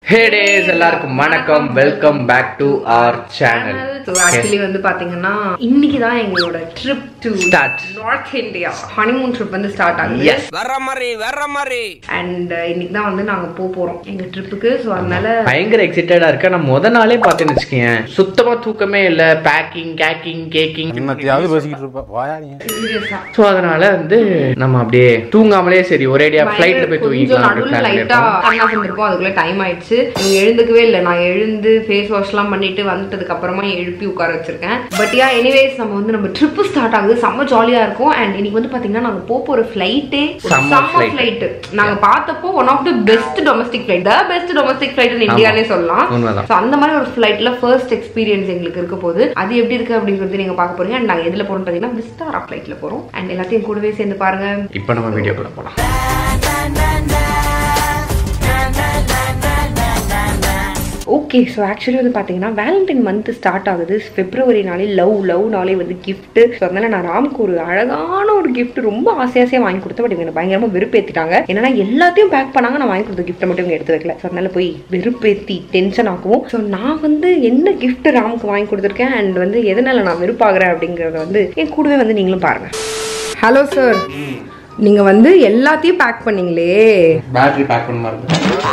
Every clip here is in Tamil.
ஹே டேஸ் எல்லாருக்கும் வணக்கம் welcome back to our channel so actually வந்து பாத்தீங்கன்னா இன்னைக்கு தான் எங்களோட trip to Start. North India honeymoon trip வந்து ஸ்டார்ட் ஆகுது எஸ் வர்ற மாதிரி வர்ற மாதிரி அண்ட் இன்னைக்கு தான் வந்து நாங்க போக போறோம் எங்க ட்ரிப்புக்கு ஸோ அதனால பயங்கர எக்ஸைட்டடா இருக்கேன் நான் முத நாளே பார்த்தேன்னு வச்சுக்கேன் சுத்தமா தூக்கமே இல்ல பேக்கிங் கேக்கிங் கேக்கிங் என்னத்தையாவது பேசிக்கிட்டு இருப்ப வாயா நீ சீரியஸா ஸோ அதனால வந்து நம்ம அப்படியே தூங்காமலே சரி ஒரேடியா ஃபிளைட்ல போய் கொஞ்சம் தூங்கிக்கலாம் நடுவில் plan லைட்டா பண்ணிருக்கோம். கண்ணா வந்திருக்கோம் அதுக்குள்ள டைம் ஆயிடுச்சு இவங்க எழுந்துக்கவே இல்லை நான் எழுந்து ஃபேஸ் வாஷ் எல்லாம் பண்ணிட்டு வந்ததுக்கு அப்புறமா எழுப்பி உட்கார வச்சிருக்கேன் பட் யா எனிவேஸ் நம்ம வந்து நம்ம ட்ரிப்பு ஸ்டார்ட் ஆகுது செம்ம ஜாலியா இருக்கும் அண்ட் இன்னைக்கு வந்து பாத்தீங்கன்னா நாங்க போக போற ஃபிளைட்டே செம்ம செம்ம flight. ஃபிளைட் நாங்க பார்த்தப்போ one of the best domestic flight the best domestic flight இந்தியானே சொல்லலாம் உண்மைதான். So, அந்த மாதிரி ஒரு ஃபிளைட்ல ஃபர்ஸ்ட் எக்ஸ்பீரியன்ஸ் எங்களுக்கு இருக்க போது அது எப்படி இருக்கு அப்படிங்கிறது நீங்க பார்க்க போறீங்க அண்ட் நாங்க எதுல போறோம் பாத்தீங்கன்னா விஸ்தாரா ஃபிளைட்ல போறோம் அண்ட் எல்லாத்தையும் கூடவே சேர்ந்து பாருங்க இப்போ நம்ம வீடியோக்குள்ள போலாம் ஓகே ஸோ ஆக்சுவலி வந்து பார்த்தீங்கன்னா வேலண்டைன் மந்த் ஸ்டார்ட் ஆகுது பிப்ரவரி நாளே லவ் லவ் நாளே வந்து gift ஸோ அதனால நான் ராமுக்கு ஒரு அழகான ஒரு gift ரொம்ப ஆசை ஆசையாக வாங்கி கொடுத்தேன் பட் இவங்க பயங்கரமாக வெறுப்பேற்றிட்டாங்க என்னன்னா எல்லாத்தையும் பேக் பண்ணாங்க நான் வாங்கி கொடுத்த கிஃப்ட்டை மட்டும் இவங்க எடுத்து வைக்கல ஸோ அதனால போய் வெறுப்பேற்றி டென்ஷன் ஆக்குவோம் ஸோ நான் வந்து என்ன gift ராமுக்கு வாங்கி கொடுத்துருக்கேன் அண்ட் வந்து எதனால நான் வெறுப்பாகிறேன் அப்படிங்கிறத வந்து என் கூடவே வந்து நீங்களும் பாருங்க ஹலோ சார் நீங்கள் வந்து எல்லாத்தையும் பேக் பண்ணீங்களே பேட்டரி பேக் பண்ண மாதிரி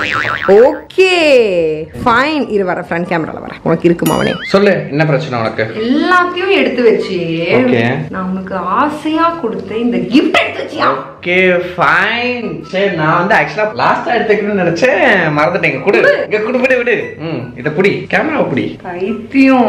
ஓகே ஃபைன் இரு வர ஃப்ரண்ட் கேமரால வர உனக்கு இருக்குமா அவனே சொல்லு என்ன பிரச்சனை உனக்கு எல்லாத்தையும் எடுத்து வச்சு Okay. நான் உனக்கு ஆசையா கொடுத்த இந்த கிஃப்ட் எடுத்து வச்சியா ஓகே ஃபைன் சரி நான் வந்து ஆக்சுவலா லாஸ்டா எடுத்துக்கணும்னு நினைச்சேன் மறந்துட்டேங்க குடு இங்க குடு விடு விடு ம் இத புடி கேமராவை புடி பைத்தியம்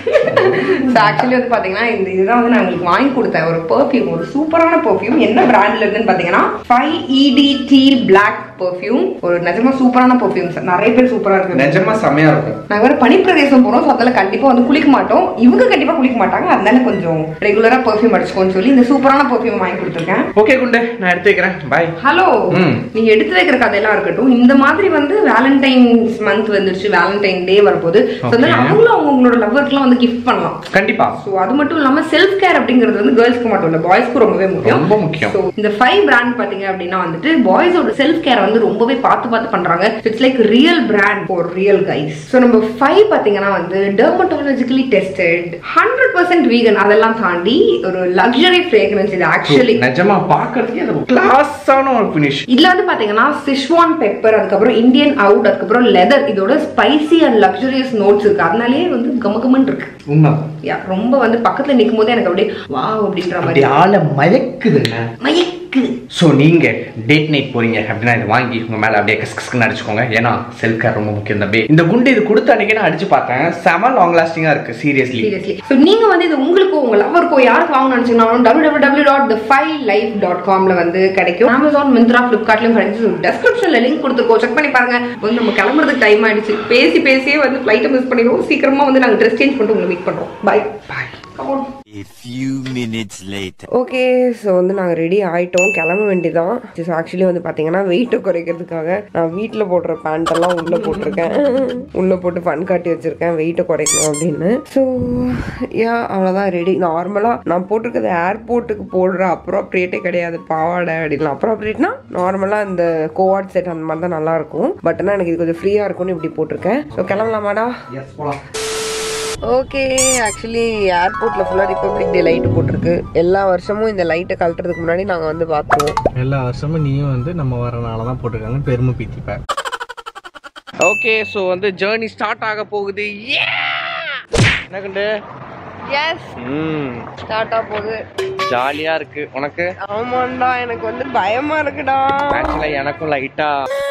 ஆக்சுவலி வந்து பாத்தீங்கன்னா இந்த இதுதான் வந்து நான் உங்களுக்கு வாங்கி கொடுத்தேன் ஒரு பெர்ஃப்யூம் ஒரு சூப்பரான பெர்ஃப்யூம் என்ன பிராண்ட்ல இருக்குன்னு பாத்தீங்கன்னா ஃபைவ் இடி டீல் பிளாக் பெர்ஃப்யூம் ஒரு நிஜமா சூப்பரான பெர்ஃப்யூம் நிறைய பேர் சூப்பரா இருக்கு நிஜமா செமையா இருக்கும் நாங்க வேற பனிப்பிரதேசம் போறோம் ஸோ அதில் கண்டிப்பா வந்து குளிக்க மாட்டோம் இவங்க கண்டிப்பா குளிக்க மாட்டாங்க அதனால கொஞ்சம் ரெகுலரா பெர்ஃப்யூம் அடிச்சுக்கோன்னு சொல்லி இந்த சூப்பரான பெர்ஃப்யூம் வாங்கி கொடுத்துருக்கேன் ஓகே குண்டு நான் எடுத்து வைக்கிறேன் பாய் ஹலோ ம். நீங்க எடுத்து வைக்கிற கதையெல்லாம் இருக்கட்டும் இந்த மாதிரி வந்து வேலண்டைன்ஸ் மந்த் வந்துருச்சு வேலண்டைன் டே வரப்போது ஸோ அதனால Okay. அவங்களும் அவங்களோட லவ்வருக்குலாம் வந்து கிஃப்ட் பண்ணலாம் கண்டிப்பா ஸோ அது மட்டும் இல்லாம செல்ஃப் கேர் அப்படிங்கிறது வந்து கேர்ள்ஸ்க்கு மட்டும் இல்ல பாய்ஸ்க்கு ரொம்பவே முக்கியம் ரொம்ப முக்கியம். ஸோ இந்த ஃபைவ் பிராண்ட் பாத்தீங்க அப்படின்னா வந்துட்டு பாய்ஸோட செல்ஃப் கேர் வந்து ரொம்பவே பார்த்து பார்த்து பண்றாங்க it's like real brand for real guys so நம்ம ஃபைவ் பாத்தீங்கன்னா வந்து dermatologically tested hundred percent vegan அதெல்லாம் தாண்டி ஒரு லக்ஸரி ஃப்ரேக்ரன்ஸ் இது ஆக்சுவலி நிஜமா பாக்குறதுக்கே அது கிளாஸான ஒரு ஃபினிஷ் இதுல வந்து பாத்தீங்கன்னா சிஷ்வான் பெப்பர் அதுக்கப்புறம் இந்தியன் அவுட் அதுக்கப்புறம் லெதர் இதோட ஸ்பைசி அண்ட் லக்ஸரியஸ் நோட்ஸ் இருக்கு அதனாலேயே வந்து கமகமன் இருக்கு உண்மை Yeah, ரொம்ப வந்து பக்கத்துல நிக்கும் போது எனக்கு அப்படியே வா அப்படின்ற அப்படி மாதிரி ஆளை மயக்குதுங்க மயக்குது ஸோ நீங்க டேட் நைட் போறீங்க அப்படின்னா இது வாங்கி உங்க மேல அப்படியே கஸ் கஸ்க்குன்னு அடிச்சுக்கோங்க ஏன்னா செல்ஃப் கேர் ரொம்ப முக்கியம் தம்பி இந்த குண்டு இது கொடுத்த அன்னைக்கு நான் அடிச்சு பார்த்தேன் செம லாங் லாஸ்டிங்கா இருக்கு சீரியஸ்லி சீரியஸ்லி ஸோ நீங்க வந்து இது உங்களுக்கோ உங்க லவருக்கோ யாருக்கு வாங்கணும்னு நினைச்சீங்கன்னா W W W dot the five life டாட் காம்ல வந்து கிடைக்கும் அமேசான் மிந்த்ரா ஃபிளிப்கார்ட்லயும் கிடைக்கும் டெஸ்கிரிப்ஷன்ல லிங்க் கொடுத்துருக்கோம் செக் பண்ணி பாருங்க வந்து நம்ம கிளம்புறதுக்கு டைம் ஆயிடுச்சு பேசி பேசியே வந்து ஃபிளைட்டை மிஸ் பண்ணிடுவோம் சீக்கிரமா வந்து நாங்க ட்ரெஸ் சேஞ்ச் பண்ணிட்டு உங்களை மீட் பண்றோம் bye bye A few minutes later. Okay so வந்து நாங்கள் ரெடி ஆயிட்டோம் கிளம்ப வேண்டியதான் ஸோ ஆக்சுவலி வந்து பார்த்தீங்கன்னா வெயிட்டை குறைக்கிறதுக்காக நான் வீட்டில் போடுற பேண்ட் எல்லாம் உள்ளே போட்டிருக்கேன் உள்ளே போட்டு ஃபன் காட்டி வச்சிருக்கேன் வெயிட்டை குறைக்கணும் அப்படின்னு ஸோ யா அவ்வளோதான் ரெடி நார்மலாக நான் போட்டிருக்கிறது ஏர்போர்ட்டுக்கு போடுற அப்ராப்ரியேட்டே கிடையாது பாவாடை அப்படின்னு அப்ராப்ரியேட்னா நார்மலாக இந்த கோவாட் செட் அந்த மாதிரி தான் நல்லா இருக்கும் பட் ஆனால் எனக்கு இது கொஞ்சம் ஃப்ரீயாக இருக்கும்னு இப்படி போட்டிருக்கேன் ஸோ கிளம்பலாமாடா எஸ் போலாம் ஓகே ஆக்சுவலி ஏர்போர்ட்ல ஃபுல்லா ரிப்பப்ளிக் டே லைட் போட்டிருக்கு எல்லா வருஷமும் இந்த லைட்டை கழட்டுறதுக்கு முன்னாடி நாங்க வந்து பார்த்துருவோம் எல்லா வருஷமும் நீயும் வந்து நம்ம வரனால தான் போட்டிருக்காங்க பெருமை பீத்திப்ப ஓகே ஸோ வந்து ஜேர்னி ஸ்டார்ட் ஆக போகுது என்ன கண்டு எஸ் ம் ஸ்டார்ட் ஆக போகுது ஜாலியா இருக்கு உனக்கு ஆமாண்டா எனக்கு வந்து பயமா இருக்குடா ஆக்சுவலா எனக்கும் லைட்டா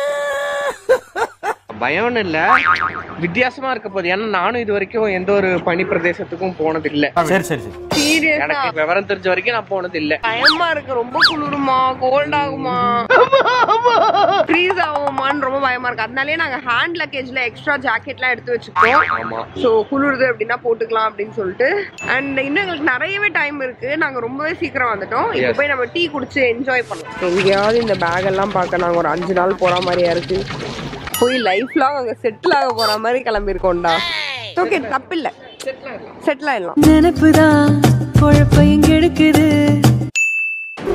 பயம்னு இல்ல வித்தியாசமா இருக்க போகுது ஏன்னா நானும் இது வரைக்கும் எந்த ஒரு பனி பிரதேசத்துக்கும் போனது இல்ல சரி சரி சரி சீரியஸா எனக்கு விவரம் தெரிஞ்ச வரைக்கும் நான் போனது இல்ல பயமா இருக்கு ரொம்ப குளிருமா கோல்ட் ஆகுமா ஃப்ரீஸ் ஆகுமான்னு ரொம்ப பயமா இருக்கு அதனாலே நாங்க ஹேண்ட் லக்கேஜ்ல எக்ஸ்ட்ரா ஜாக்கெட்லாம் எடுத்து வச்சுக்கோம் ஆமா ஸோ குளிருது அப்படின்னா போட்டுக்கலாம் அப்படின்னு சொல்லிட்டு அண்ட் இன்னும் எங்களுக்கு நிறையவே டைம் இருக்கு நாங்க ரொம்பவே சீக்கிரம் வந்துட்டோம் இப்போ Yes. போய் நம்ம டீ குடிச்சு என்ஜாய் பண்ணலாம் எங்கேயாவது இந்த பேக் எல்லாம் பார்க்க நாங்க ஒரு அஞ்சு நாள் போற மாதிரியா இருக்கு போய் லைஃப்லாம் அங்க செட்டில் ஆக போற மாதிரி கிளம்பியிருக்கோம்டா ஓகே தப்பில்லை செட்டில் ஆயிடலாம் நினைப்புதான் குழப்பம் எங்க எடுக்குது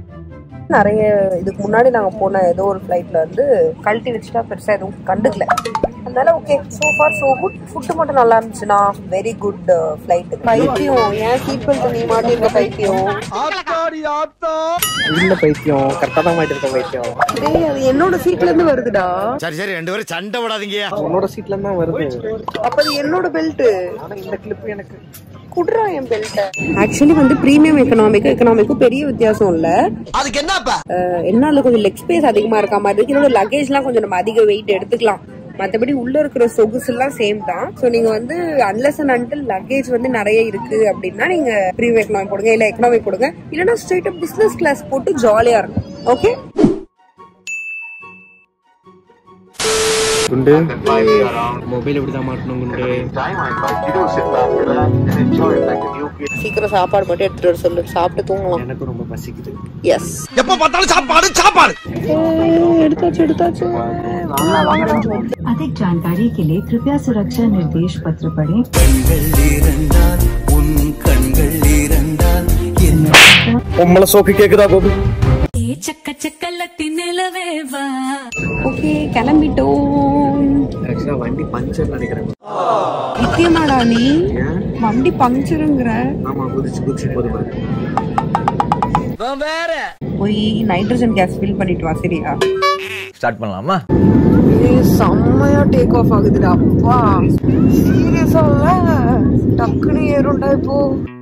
பாய் நிறைய இதுக்கு முன்னாடி நாங்க போன ஏதோ ஒரு ஃப்ளைட்ல வந்து கழட்டி வச்சுட்டா பெருசா எதுவும் கண்டுக்கல அதனால okay so far so good food மட்டும் நல்லா இருந்துச்சுன்னா வெரி குட் ஃப்ளைட் பைத்தியம் ஏன் சீட் பெல்ட் நீ மாட்டிருக்க பைத்தியம் இல்ல பைத்தியம் கரெக்டா தான் மாட்டிருக்க பைத்தியம் டேய் அது என்னோட சீட்ல இருந்து வருதுடா சரி சரி ரெண்டு பேரும் சண்டை விடாதீங்க உன்னோட சீட்ல தான் வருது அப்ப அது என்னோட பெல்ட் ஆனா இந்த கிளிப் எனக்கு குடுறா என் பெல்ட் ஆக்சுவலி வந்து பிரீமியம் எக்கனாமிக்கும் எக்கனாமிக்கும் பெரிய வித்தியாசம் இல்ல அதுக்கு என்னப்பா அஹ் என்ன அதுல கொஞ்சம் லெக் ஸ்பேஸ் அதிகமா இருக்க மாதிரி இருக்கு இதோட லக்கேஜ்லாம் கொஞ்சம் நம்ம அதிக வெயிட் எடுத்துக்கலாம் மத்தபடி உள்ள இருக்கிற சொகுசு எல்லாம் சேம் தான் சோ நீங்க வந்து அன்லஸ் அண்ட் அன்டில் லக்கேஜ் வந்து நிறைய இருக்கு அப்படின்னா நீங்க பிரீமியம் எக்கனாமி போடுங்க இல்ல எக்கனாமி போடுங்க இல்லனா ஸ்ட்ரெயிட் அப் பிசினஸ் கிளாஸ் போட்டு ஜாலியா இருக்கும் ஓகே குண்டு மொபைல் எப்படி தான் மாட்டணும் குண்டு சீக்கிரம் சாப்பாடு மட்டும் எடுத்துட்டு வர சொல்லு சாப்பிட்டு தூங்கலாம் எனக்கு ரொம்ப பசிக்குது எஸ் எப்ப பார்த்தாலும் சாப்பாடு சாப்பாடு எடுத்தாச்சு எடுத்தாச்சு अधिक जानकारी के लिए कृपया सुरक्षा निर्देश पत्र पढ़ें உம்மள சோஃபி கேக்குதா கோபி చక్క చక్కలతి నిలవేవా ஓகே கிளம்பிட்டோம் ஆக்சுவலா வண்டி பஞ்சர் நினைக்கிறேன் நித்தியமாடா நீ வண்டி பங்க்சருங்கிற ஆமா குதிச்சு குதிச்சு போதுமா போய் நைட்ரஜன் கேஸ் ஃபில் பண்ணிட்டு வா சரியா ஸ்டார்ட் பண்ணலாமா செம்மையா டேக் ஆஃப் ஆகுதுடா அப்பா சீரியஸா டக்குன்னு ஏறும்டா இப்போ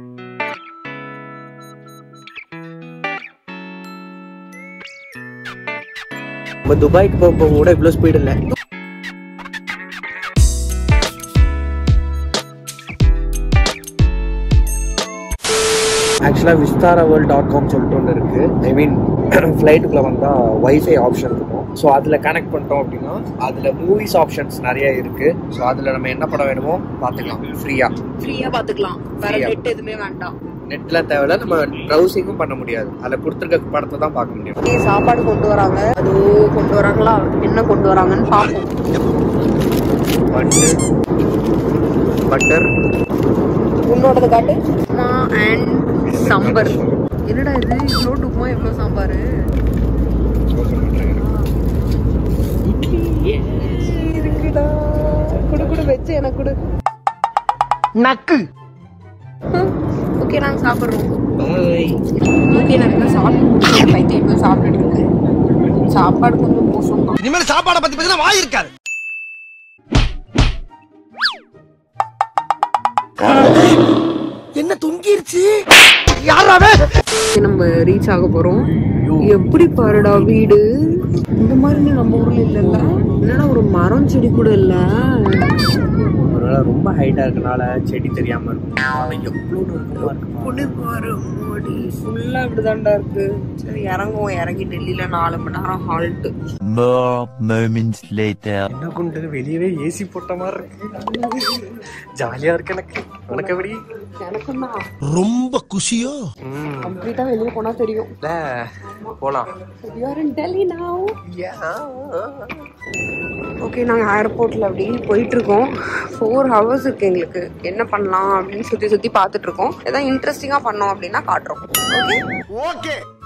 நம்ம துபாய்க்கு போக கூட இவ்வளவு ஸ்பீடு இல்ல ஆக்சுவலாக விஸ்தாரா வேர்ல்ட் டாட் காம் சொல்லிட்டு ஒன்று இருக்கு ஐ மீன் ஃப்ளைட்டுக்குள்ள வந்தால் வைஃபை ஆப்ஷன் இருக்கும் ஸோ அதில் கனெக்ட் பண்ணிட்டோம் அப்படின்னா அதில் மூவிஸ் ஆப்ஷன்ஸ் நிறைய இருக்கு ஸோ அதில் நம்ம என்ன படம் வேணுமோ பார்த்துக்கலாம் ஃப்ரீயாக ஃப்ரீயா பாத்துக்கலாம் வேற Free-ஆ. நெட் எதுவுமே வேண்டாம் நெட்லாம் தேவையில்ல நம்ம ப்ரௌசிங்கும் பண்ண முடியாது அதில் கொடுத்துருக்க படத்தை தான் பார்க்க முடியும் ஓகே சாப்பாடு கொண்டு வராங்க அது கொண்டு வராங்களா என்ன கொண்டு வராங்கன்னு பார்ப்போம் பட்டர் பட்டர் உன்னோடது காட்டு உப்மா அண்ட் சாம்பார் என்னடா இது இவ்வளோ உப்மா எவ்வளோ சாம்பார் இருக்குடா குடு குடு வச்சு எனக்கு குடு நக்கு ஓகே நாங்கள் சாப்பிட்றோம் ஓகே நாங்கள் சாப்பிட்டு பைத்தியம் இப்போ சாப்பிட்டுட்டு இருக்கு சாப்பாடு கொஞ்சம் மோசம் தான் இனிமேல் சாப்பாடை பத்தி பத்தி வாய் இருக்காது என்ன தொங்கிருச்சு யாராவே நம்ம ரீச் ஆக போறோம் எப்படி பாருடா வீடு இந்த மாதிரி நம்ம ஊர்ல இல்லல்ல என்னடா ஒரு மரம் செடி கூட இல்ல ஒருவேளை ரொம்ப ஹைட்டா இருக்கனால செடி தெரியாம இருக்கும் ஆனா எவ்வளவு தூரமா இருக்கு புடி பாரு மோடி ஃபுல்லா இப்படிதான்டா இருக்கு சரி இறங்குவோம் இறங்கி டெல்லியில நாலு மணி நேரம் ஹால்ட் More moments later. என்ன குண்டு வெளியவே ஏசி போட்ட மாதிரி இருக்கு ஜாலியா இருக்கு எனக்கு உனக்கு எப்படி எனக்கும் தான் ரொம்ப குஷியோ கம்ப்ளீட்டா வெளியே போனா தெரியும் இல்ல போலாம் We are in Delhi now. Okay நாங்கள் ஏர்போர்ட்டில் அப்படி போயிட்டு இருக்கோம் ஃபோர் ஹவர்ஸ் இருக்கு எங்களுக்கு என்ன பண்ணலாம் அப்படின்னு சுற்றி சுற்றி பார்த்துட்டு இருக்கோம் ஏதாவது இன்ட்ரெஸ்டிங்காக பண்ணோம் அப்படின்னா காட்டுறோம் ஓகே ஓகே